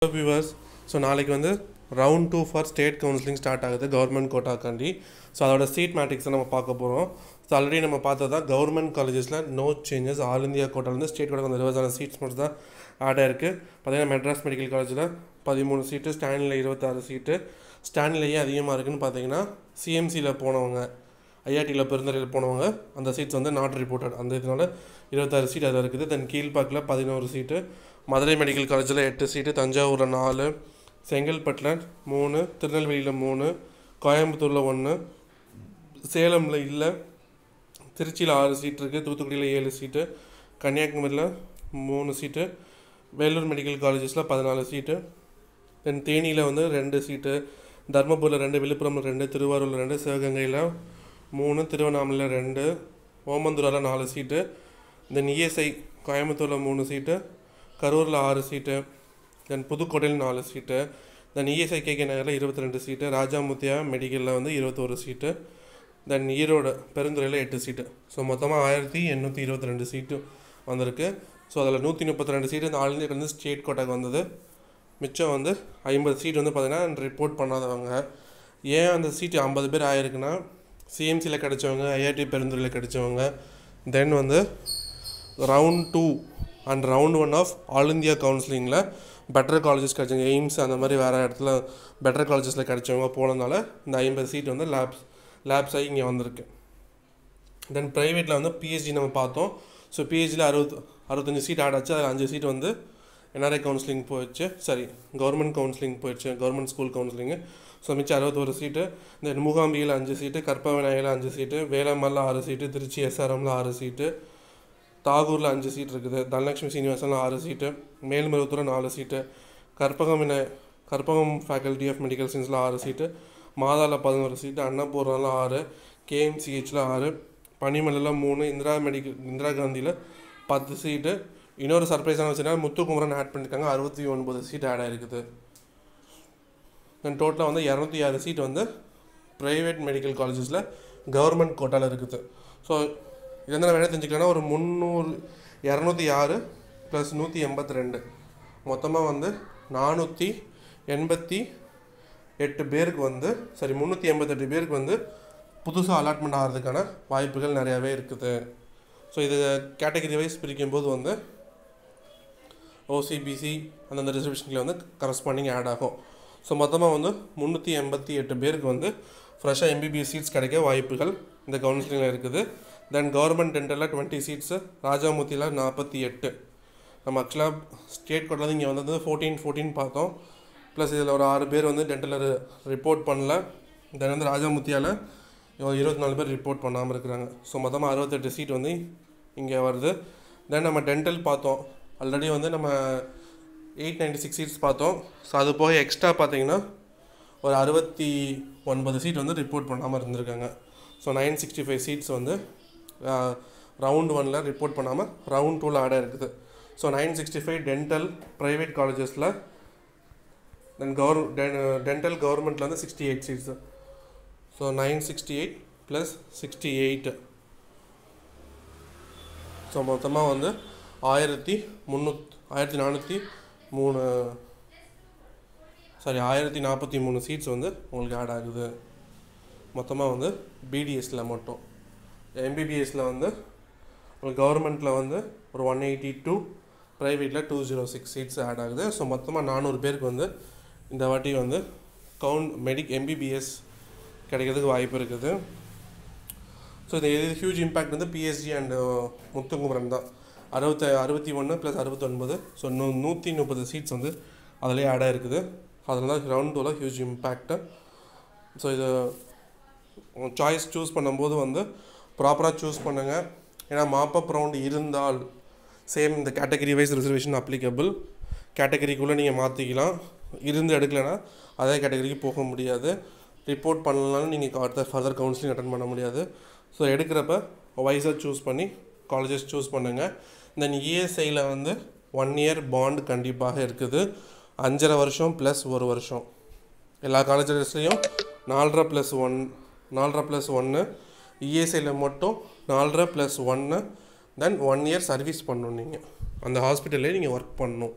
viewers so நாளைக்கு வந்து round two for state counselling start ஆகுது கவர்மெண்ட் கோட்டாக்காண்டி ஸோ அதோட சீட் மேட்ரிக்ஸை நம்ம பார்க்க போகிறோம் ஸோ ஆல்ரெடி நம்ம பார்த்ததா கவர்மெண்ட் காலேஜஸில் நோ சேஞ்சஸ் ஆல் இந்தியா கோட்டாலேருந்து ஸ்டேட் கோட்டாக்கு வந்து இருபதான சீட்ஸ் மட்டும் தான் ஆட் ஆயிருக்கு பார்த்தீங்கன்னா மெட்ராஸ் மெடிக்கல் காலேஜில் பதிமூணு சீட்டு ஸ்டான்லியில் இருபத்தாறு சீட்டு ஸ்டான்லிலேயே அதிகமாக இருக்குன்னு பார்த்தீங்கன்னா சிஎம்சியில் போனவங்க ஐஆர்டியில் பெருந்தரையில் போனவங்க அந்த சீட்ஸ் வந்து நாட் ரிப்போர்ட்டட் அந்த இதனால இருபத்தாறு சீட் அதில் இருக்குது தென் கீழ்பாக்கில் பதினோரு சீட்டு மதுரை மெடிக்கல் காலேஜில் எட்டு சீட்டு தஞ்சாவூரில் நாலு செங்கல்பட்டில் மூணு திருநெல்வேலியில் மூணு கோயம்புத்தூரில் ஒன்று சேலமில் இல்லை திருச்சியில் ஆறு சீட் இருக்குது தூத்துக்குடியில் ஏழு சீட்டு கன்னியாகுமரியில் மூணு சீட்டு வேலூர் மெடிக்கல் காலேஜஸில் பதினாலு சீட்டு தென் தேனியில் வந்து ரெண்டு சீட்டு தர்மபுரியில் ரெண்டு விழுப்புரமில் ரெண்டு திருவாரூரில் ரெண்டு சிவகங்கையில் மூணு திருவண்ணாமலையில் ரெண்டு ஓமந்தூராவில் நாலு சீட்டு தென் இஎஸ்ஐ கோயம்புத்தூரில் மூணு சீட்டு கரூரில் ஆறு சீட்டு தென் புதுக்கோட்டையில் நாலு சீட்டு தென் இஎஸ்ஐ கேகே நகரில் இருபத்தி ரெண்டு சீட்டு ராஜாமுத்தியா மெடிக்கலில் வந்து இருபத்தோரு சீட்டு தென் ஈரோடு பெருந்துறையில் எட்டு சீட்டு ஸோ மொத்தமாக ஆயிரத்தி எண்ணூற்றி இருபத்தி ரெண்டு சீட்டு வந்திருக்கு ஸோ அதில் நூற்றி முப்பத்தி ரெண்டு சீட்டு இந்த ஆல் இந்தியா வந்து ஸ்டேட் கோட்டாக்கு வந்தது மிச்சம் வந்து ஐம்பது சீட் வந்து பார்த்திங்கன்னா ரிப்போர்ட் பண்ணாதவங்க ஏன் அந்த சீட்டு ஐம்பது பேர் ஆயிருக்குன்னா சிஎம்சியில் கிடைச்சவங்க ஐஐடி பெருந்துறையில் கிடைச்சவங்க தென் வந்து round two and round one of all India கவுன்சிலிங்கில் பெட்டர் காலேஜஸ் கிடைச்சவங்க எய்ம்ஸ் அந்த மாதிரி வேறு இடத்துல பெட்டர் காலேஜஸில் கிடைச்சவங்க போனதுனால இந்த ஐம்பது சீட் வந்து லேப்ஸ் லேப்ஸ் ஆகி இங்கே வந்திருக்கு தென் ப்ரைவேட்டில் வந்து பிஹெச்டி நம்ம பார்த்தோம் ஸோ பிஹெச்சியில் அறுபத்து அறுபத்தஞ்சு சீட் ஆட் ஆச்சு அதில் அஞ்சு சீட் வந்து என்ஆர்ஐ கவுன்சிலிங் போயிடுச்சு சரி கவர்மெண்ட் கவுன்சிலிங் போயிடுச்சு கவர்மெண்ட் ஸ்கூல் கவுன்சிலிங்கு ஸோ மிச்சம் அறுபத்தோரு சீட்டு தென் மூகாம்பியில் அஞ்சு சீட்டு கற்ப விநாயகில் அஞ்சு சீட்டு வேலம்மலில் ஆறு சீட்டு திருச்சி எஸ்ஆர்எம்மில் ஆறு சீட்டு தாகூரில் அஞ்சு சீட் இருக்குது தனலட்சுமி சீனிவாசனில் ஆறு சீட்டு மேல்மருவத்தூரில் நாலு சீட்டு கற்பகம் விநாய கற்பகம் ஃபேக்கல்ட்டி ஆஃப் மெடிக்கல் சயின்ஸில் ஆறு சீட்டு மாதாவில் பதினோரு சீட்டு அன்னபூர்ணாவில் ஆறு கேஎம்சிஹெச்சில் ஆறு பனிமலையில் மூணு இந்திரா மெடிக்கல் இந்திரா காந்தியில் பத்து சீட்டு இன்னொரு சர்ப்ரைஸான வச்சுன்னா முத்துக்குமரன் ஆட் பண்ணியிருக்காங்க அறுபத்தி ஒன்பது சீட் ஆட் ஆகிருக்குது தென் டோட்டலாக வந்து இரநூத்தி ஆறு சீட் வந்து ப்ரைவேட் மெடிக்கல் காலேஜஸில் கவர்மெண்ட் கோட்டாவில் இருக்குது ஸோ இது வந்து நம்ம என்ன தெரிஞ்சுக்கலாம்னா ஒரு முந்நூறு இரநூத்தி ஆறு ப்ளஸ் நூற்றி எண்பத்தி ரெண்டு மொத்தமாக வந்து நானூற்றி எண்பத்தி எட்டு பேருக்கு வந்து சாரி முந்நூற்றி எண்பத்தெட்டு பேருக்கு வந்து புதுசாக அலாட்மெண்ட் ஆகிறதுக்கான வாய்ப்புகள் நிறையாவே இருக்குது ஸோ இது கேட்டகரி வைஸ் பிரிக்கும்போது வந்து ஓசிபிசி அந்தந்த ரிசர்வேஷனில் வந்து கரஸ்பாண்டிங் ஆட் ஆகும் ஸோ மொத்தமாக வந்து முந்நூற்றி எண்பத்தி எட்டு பேருக்கு வந்து ஃப்ரெஷ்ஷாக எம்பிபிஎஸ் சீட்ஸ் கிடைக்க வாய்ப்புகள் இந்த கவுன்சிலிங்கில் இருக்குது தென் கவர்மெண்ட் டென்டலில் டுவெண்ட்டி சீட்ஸு ராஜாமூர்த்தியில் நாற்பத்தி எட்டு நம்ம ஆக்சுவலாக ஸ்டேட் கோட்டில் இங்கே வந்தது ஃபோர்டீன் ஃபோர்டீன் பார்த்தோம் ப்ளஸ் இதில் ஒரு ஆறு பேர் வந்து டென்டலில் ரிப்போர்ட் பண்ணல தென் வந்து ராஜாமூர்த்தியால் இருபத்தி நாலு பேர் ரிப்போர்ட் பண்ணாமல் இருக்கிறாங்க ஸோ மொத்தமாக அறுபத்தெட்டு சீட் வந்து இங்கே வருது தென் நம்ம டென்டல் பார்த்தோம் ஆல்ரெடி வந்து நம்ம எயிட் நைன்டி சிக்ஸ் சீட்ஸ் பார்த்தோம் ஸோ அது போக எக்ஸ்ட்ரா பார்த்தீங்கன்னா ஒரு அறுபத்தி ஒன்பது சீட் வந்து ரிப்போர்ட் பண்ணாமல் இருந்திருக்காங்க so nine sixty five seats வந்து ரவுண்ட் ஒனில் ரிப்போர்ட் பண்ணாமல் ரவுண்ட் டூவில் ஆட் இருக்குது so nine sixty five dental private காலேஜஸில் தென் கவர் டென்டல் கவர்மெண்ட்டில் வந்து sixty eight seats so nine sixty eight plus sixty eight so மொத்தமாக வந்து ஆயிரத்தி முந்நூத் ஆயிரத்தி நானூற்றி மூணு சாரி ஆயிரத்தி நாற்பத்தி மூணு சீட்ஸ் வந்து உங்களுக்கு ஆட் ஆகுது மொத்தமாக வந்து பிடிஎஸில் மட்டும் எம்பிபிஎஸில் வந்து உங்களுக்கு கவர்மெண்ட்டில் வந்து ஒரு ஒன் எயிட்டி டூ ப்ரைவேட்டில் two zero six seats add ஆகுது ஸோ மொத்தமாக நானூறு பேருக்கு வந்து இந்த வாட்டி வந்து கவுண்ட் மெடிக் எம்பிபிஎஸ் கிடைக்கிறதுக்கு வாய்ப்பு இருக்குது ஸோ இது இது ஹியூஜ் இம்பேக்ட் வந்து பிஎஸ்ஜி அண்ட் முத்துக்குமரன் தான் அறுபத்த அறுபத்தி ஒன்று ப்ளஸ் அறுபத்தொன்பது ஸோ நூ நூற்றி முப்பது சீட்ஸ் வந்து அதிலே ஆட் ஆகிருக்குது அதில் தான் ரவுண்ட் டூவில் ஹியூஜ் இம்பேக்ட்டு ஸோ இது சாய்ஸ் சூஸ் பண்ணும்போது வந்து ப்ராப்பராக சூஸ் பண்ணுங்கள் ஏன்னா மாப்பப் ரவுண்ட் இருந்தால் சேம் இந்த கேட்டகரி வைஸ் ரிசர்வேஷன் அப்ளிகபிள் கேட்டகரிக்குள்ளே நீங்கள் மாற்றிக்கலாம் இருந்து எடுக்கலைன்னா அதே கேட்டகரிக்கு போக முடியாது ரிப்போர்ட் பண்ணலனாலும் நீங்கள் அடுத்த ஃபர்தர் கவுன்சிலிங் அட்டன் பண்ண முடியாது ஸோ எடுக்கிறப்ப வைஸாக சூஸ் பண்ணி காலேஜஸ் சூஸ் பண்ணுங்கள் தென் இஎஸ்ஐயில் வந்து ஒன் இயர் பாண்ட் கண்டிப்பாக இருக்குது அஞ்சரை வருஷம் ப்ளஸ் ஒரு வருஷம் எல்லா காலேஜஸ்லேயும் நாலரை ப்ளஸ் ஒன் நாலரை ப்ளஸ் ஒன்று இஎஸ்ஐயில் மட்டும் நாலரை ப்ளஸ் ஒன்று தென் ஒன் இயர் சர்வீஸ் பண்ணணும் நீங்கள் அந்த ஹாஸ்பிட்டல்லே நீங்கள் ஒர்க் பண்ணணும்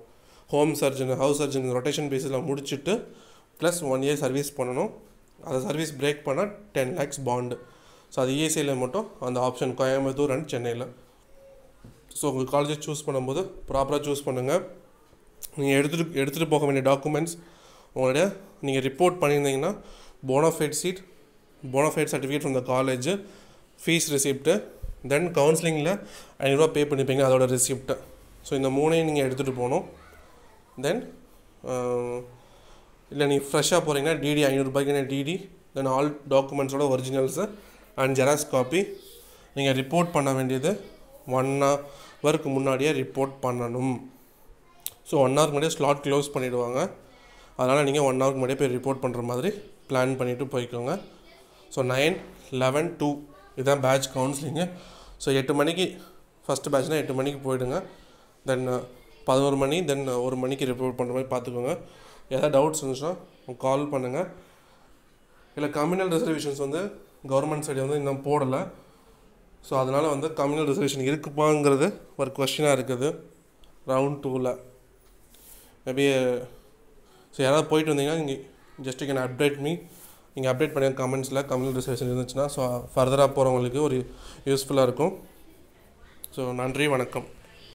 home surgeon house surgeon rotation பேஸில் முடிச்சுட்டு ப்ளஸ் ஒன் இயர் சர்வீஸ் பண்ணணும் அதை சர்வீஸ் பிரேக் பண்ணால் டென் லேக்ஸ் பாண்டு ஸோ அது இஎஸ்ஐயில் மட்டும் அந்த ஆப்ஷன் கோயம்புத்தூர் அண்ட் சென்னையில் ஸோ உங்கள் காலேஜை சூஸ் பண்ணும்போது ப்ராப்பராக சூஸ் பண்ணுங்கள் நீங்கள் எடுத்துகிட்டு எடுத்துகிட்டு போக வேண்டிய டாக்குமெண்ட்ஸ் உங்களுடைய நீங்கள் ரிப்போர்ட் பண்ணியிருந்தீங்கன்னா bonafide seat bonafide certificate from the college fees receipt then கவுன்சிலிங்கில் ஐநூறுரூவா பே பண்ணிப்பீங்க அதோட ரிசிப்ட்டு ஸோ இந்த மூணையும் நீங்கள் எடுத்துகிட்டு போகணும் தென் இல்லை நீங்கள் ஃப்ரெஷ்ஷாக போகிறீங்கன்னா டிடி ஐநூறுரூபாய்க்கு டிடி தென் ஆல் டாக்குமெண்ட்ஸோட ஒரிஜினல்ஸு அண்ட் ஜெராக்ஸ் காப்பி நீங்கள் ரிப்போர்ட் பண்ண வேண்டியது ஒன் ஹவருக்கு முன்னாடியே ரிப்போர்ட் பண்ணணும் ஸோ ஒன் ஹவருக்கு முன்னாடியே ஸ்லாட் க்ளோஸ் பண்ணிவிடுவாங்க அதனால் நீங்கள் ஒன் ஹவருக்கு முன்னாடியே போய் ரிப்போர்ட் பண்ணுற மாதிரி பிளான் பண்ணிவிட்டு போய்க்கோங்க ஸோ நைன் லெவன் டூ இதுதான் பேட்ச் கவுன்சிலிங்கு ஸோ எட்டு மணிக்கு ஃபஸ்ட்டு பேட்ச்னால் எட்டு மணிக்கு போயிடுங்க தென் பதினோரு மணி தென் ஒரு மணிக்கு ரிப்போர்ட் பண்ணுற மாதிரி பார்த்துக்கோங்க ஏதாவது டவுட்ஸ் இருந்துச்சுன்னா கால் பண்ணுங்கள் இல்லை கம்யூனல் ரிசர்வேஷன்ஸ் வந்து கவர்மெண்ட் சைடு வந்து இன்னும் போடலை ஸோ அதனால் வந்து கம்யூனல் ரிசர்வேஷன் இருக்குப்பாங்கிறது ஒரு கொஷினாக இருக்குது ரவுண்ட் டூவில் மேபி ஸோ யாராவது போயிட்டு வந்தீங்கன்னா நீங்கள் ஜஸ்ட் கேன் அப்டேட் மீ நீங்கள் அப்டேட் பண்ணி கமெண்ட்ஸில் கம்யூனல் ரிசர்வேஷன் இருந்துச்சுன்னா ஸோ ஃபர்தராக போகிறவங்களுக்கு ஒரு யூஸ்ஃபுல்லாக இருக்கும் ஸோ நன்றி வணக்கம்